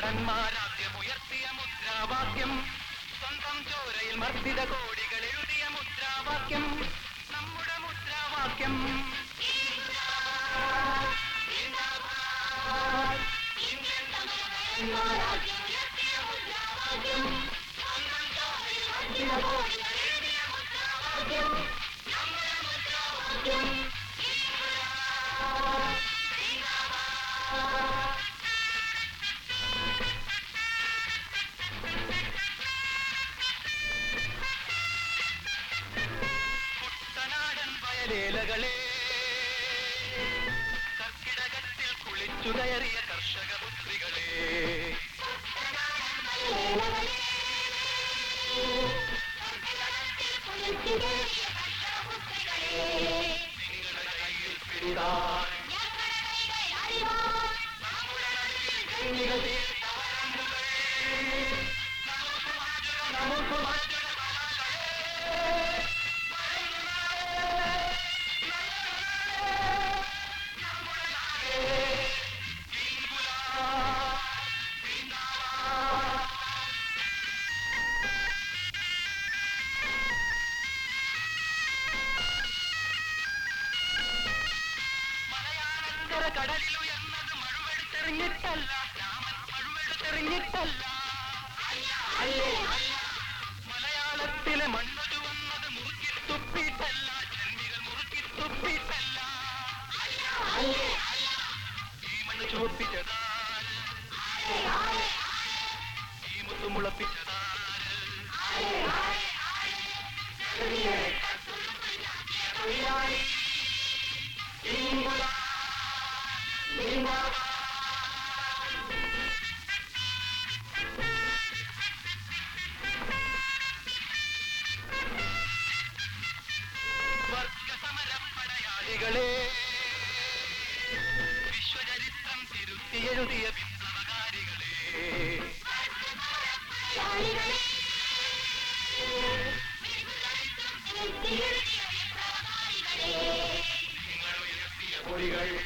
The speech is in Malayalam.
ഭടന്മാരാദ്യമുയർത്തിയ മുദ്രാവാക്യം സ്വന്തം ചോരയിൽ മർദ്ദിത കോടികൾ എഴുതിയ മുദ്രാവാക്യം നമ്മുടെ മുദ്രാവാക്യം കുട്ടനാടൻ വയലേലകളെ കർക്കിടകത്തിൽ കുളിച്ചു കയറിയ കർഷക പുത്രികളെ നിങ്ങളുടെ കയ്യിൽ പിടിതാൻ നമ്മുടെ നടുവിൽ കണ്ണികൾ തീർത്ത വരമ്പുകളെ നമുക്ക് മാറ്റുക നമുക്ക് മാറ്റുക മലയാളക്കര കടലിൽ ഉയർന്നത് മഴുവെടുത്തെറിഞ്ഞിട്ടല്ല രാമൻ മഴുവെടുത്തെറിഞ്ഞിട്ടല്ല മലയാളത്തിലെ മണ്ണ് ചുവന്നത് മുറുക്കി തുപ്പിയിട്ടല്ല ജന്മികൾ മുറുക്കി തുപ്പിയിട്ടല്ല ഈ മണ്ണ് ചുവപ്പിച്ചതാൽ ഈ മുത്തു മുളപ്പിച്ചതാൽ വർഗസമരപ്പടയാളികളെ വിശ്വചരിത്രം തിരുത്തിയെഴുതിയ വിപ്ലവകാരികളെ നിങ്ങൾ ഉയർത്തിയ പൊടികൾ